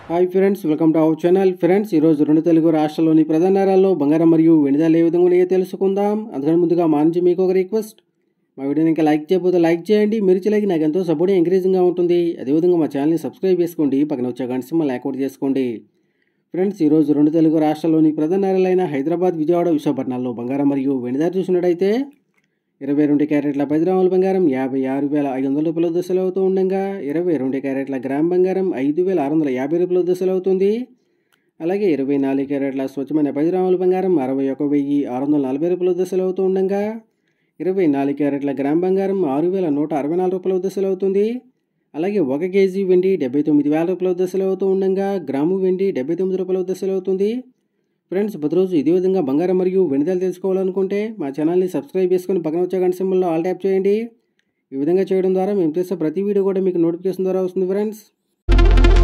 hi friends welcome to our channel friends ఈరోజు రెండు తెలుగు రాష్ట్రాల్లోని ప్రధాన నగరాల్లో బంగారం మరియు వెనుదల ఏ విధంగా ఉన్నాయో తెలుసుకుందాం అందుకని ముందుగా మా నుంచి మీకు ఒక రిక్వెస్ట్ మా వీడియోని ఇంకా లైక్ చేయకపోతే లైక్ చేయండి మీరు చేయలేక నాకు ఎంతో సపోర్ట్ ఎంకరేజింగ్గా ఉంటుంది అదేవిధంగా మా ఛానల్ని సబ్స్క్రైబ్ చేసుకోండి పక్కన వచ్చే గంట సింబల్ యాక్టివేట్ చేసుకోండి ఫ్రెండ్స్ ఈరోజు రెండు తెలుగు రాష్ట్రాల్లోని ప్రధాన నగరాలైన హైదరాబాద్ విజయవాడ విశాఖపట్నాల్లో బంగారం మరియు వెనుదల చూసినట్టయితే ఇరవై రెండు క్యారెట్ల పది గ్రాముల బంగారం యాభై ఆరు వేల ఐదు వందల రూపాయల దశలు అవుతూ ఉండగా ఇరవై రెండు క్యారెట్ల గ్రామ్ బంగారం ఐదు వేల ఆరు వందల యాభై రూపాయల దశలు అవుతుంది అలాగే ఇరవై నాలుగు క్యారెట్ల స్వచ్ఛమైన పది గ్రాముల బంగారం అరవై ఒక వెయ్యి ఆరు వందల నలభై రూపాయల దశలు అవుతూ ఉండగా ఇరవై నాలుగు క్యారెట్ల గ్రామ్ బంగారం ఆరు వేల నూట అరవై నాలుగు రూపాయల దశలు అవుతుంది అలాగే ఒక కేజీ వెండి డెబ్బై తొమ్మిది వేల రూపాయల దశలు అవుతూ ఉండగా గ్రాము వెండి డెబ్బై తొమ్మిది రూపాయల దశలు అవుతుంది ఫ్రెండ్స్ ప్రతిరోజు ఇదే విధంగా బంగారం మరియు వెనుదలు తెలుసుకోవాలనుకుంటే మా ఛానల్ని సబ్స్క్రైబ్ చేసుకుని పక్కన వచ్చే గంట సింబల్లో ఆల్ ట్యాప్ చేయండి ఈ విధంగా చేయడం ద్వారా మేము చేసే ప్రతి వీడియో కూడా మీకు నోటిఫికేషన్ ద్వారా వస్తుంది ఫ్రెండ్స్